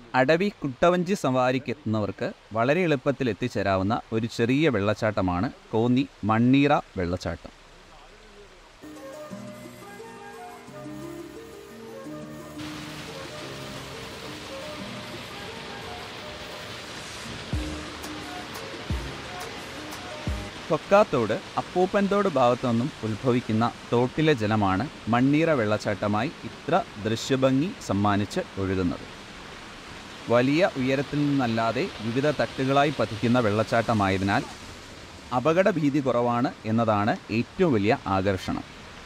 അടവി കുട്ടവഞ്ചി സവാരിക്ക് എത്തുന്നവർക്ക് വളരെ എളുപ്പത്തിൽ എത്തിച്ചേരാവുന്ന ഒരു ചെറിയ വെള്ളച്ചാട്ടമാണ് കോന്നി മണ്ണീറ വെള്ളച്ചാട്ടം കൊക്കാത്തോട് അപ്പൂപ്പൻതോട് ഭാഗത്തു നിന്നും ഉത്ഭവിക്കുന്ന തോട്ടിലെ ജലമാണ് മണ്ണീറ വെള്ളച്ചാട്ടമായി ഇത്ര ദൃശ്യഭംഗി സമ്മാനിച്ച് ഒഴുകുന്നത് വലിയ ഉയരത്തിൽ നിന്നല്ലാതെ വിവിധ തട്ടുകളായി പതിക്കുന്ന വെള്ളച്ചാട്ടമായതിനാൽ അപകട ഭീതി കുറവാണ് എന്നതാണ് ഏറ്റവും വലിയ ആകർഷണം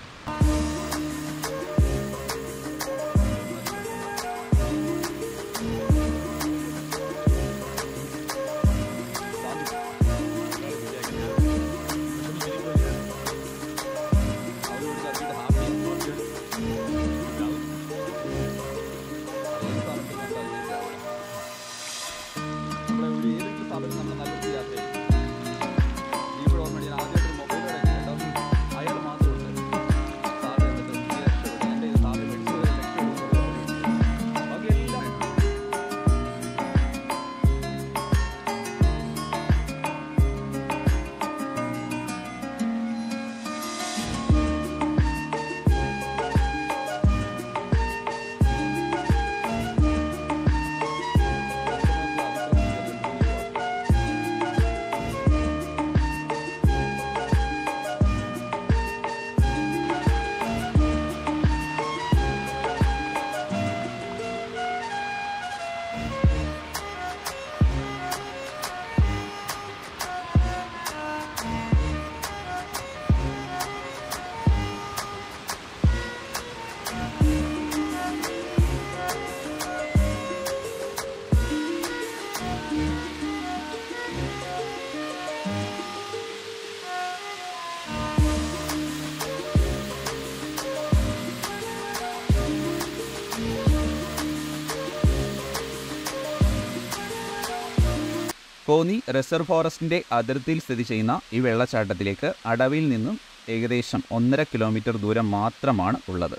കോന്നി റിസർവ് ഫോറസ്റ്റിന്റെ അതിർത്തിയിൽ സ്ഥിതി ചെയ്യുന്ന ഈ വെള്ളച്ചാട്ടത്തിലേക്ക് അടവിൽ നിന്നും ഏകദേശം ഒന്നര കിലോമീറ്റർ ദൂരം മാത്രമാണ് ഉള്ളത്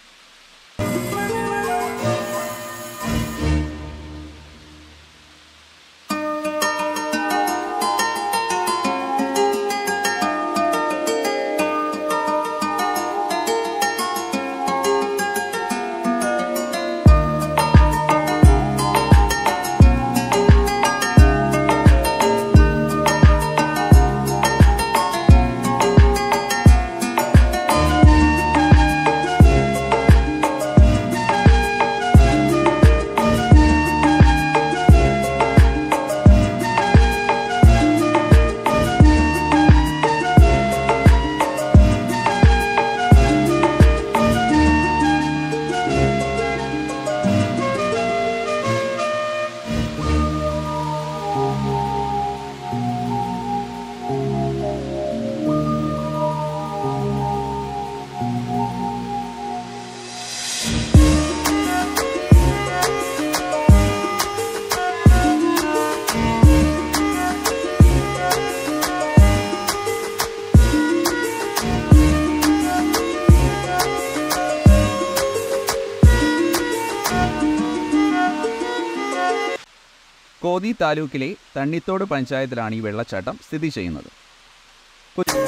കോന്നി താലൂക്കിലെ തണ്ണിത്തോട് പഞ്ചായത്തിലാണ് ഈ വെള്ളച്ചാട്ടം സ്ഥിതി ചെയ്യുന്നത് കൊച്ചി-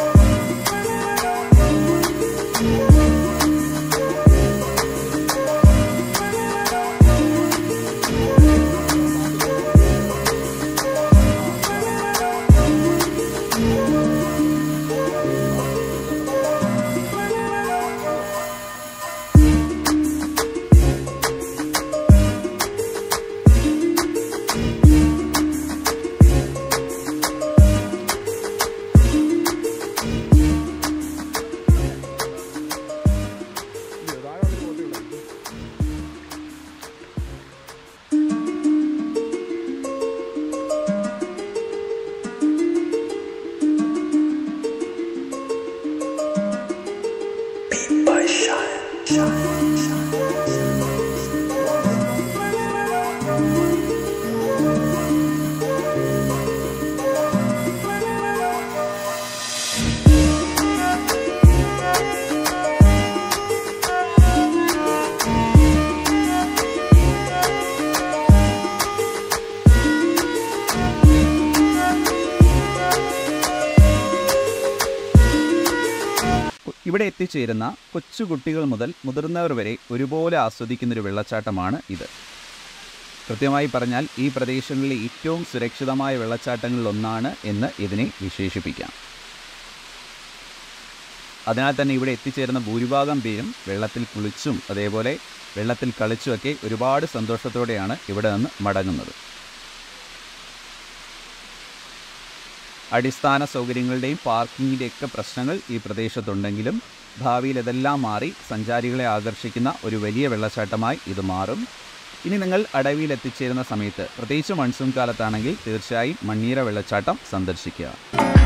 എത്തിച്ചേരുന്ന കൊച്ചുകുട്ടികൾ മുതൽ മുതിർന്നവർ വരെ ഒരുപോലെ ആസ്വദിക്കുന്നൊരു വെള്ളച്ചാട്ടമാണ് ഇത് കൃത്യമായി പറഞ്ഞാൽ ഈ പ്രദേശങ്ങളിലെ ഏറ്റവും സുരക്ഷിതമായ വെള്ളച്ചാട്ടങ്ങളിലൊന്നാണ് എന്ന് ഇതിനെ വിശേഷിപ്പിക്കാം അതിനാൽ തന്നെ ഇവിടെ എത്തിച്ചേരുന്ന ഭൂരിഭാഗം പേരും വെള്ളത്തിൽ കുളിച്ചും അതേപോലെ വെള്ളത്തിൽ കളിച്ചുമൊക്കെ ഒരുപാട് സന്തോഷത്തോടെയാണ് ഇവിടെ നിന്ന് മടങ്ങുന്നത് അടിസ്ഥാന സൗകര്യങ്ങളുടെയും പാർക്കിങ്ങിൻ്റെയൊക്കെ പ്രശ്നങ്ങൾ ഈ പ്രദേശത്തുണ്ടെങ്കിലും ഭാവിയിൽ ഇതെല്ലാം മാറി സഞ്ചാരികളെ ആകർഷിക്കുന്ന ഒരു വലിയ വെള്ളച്ചാട്ടമായി ഇത് മാറും ഇനി നിങ്ങൾ അടവിയിൽ എത്തിച്ചേരുന്ന സമയത്ത് പ്രത്യേകിച്ച് മൺസൂൺ കാലത്താണെങ്കിൽ തീർച്ചയായും മണ്ണീര വെള്ളച്ചാട്ടം സന്ദർശിക്കുക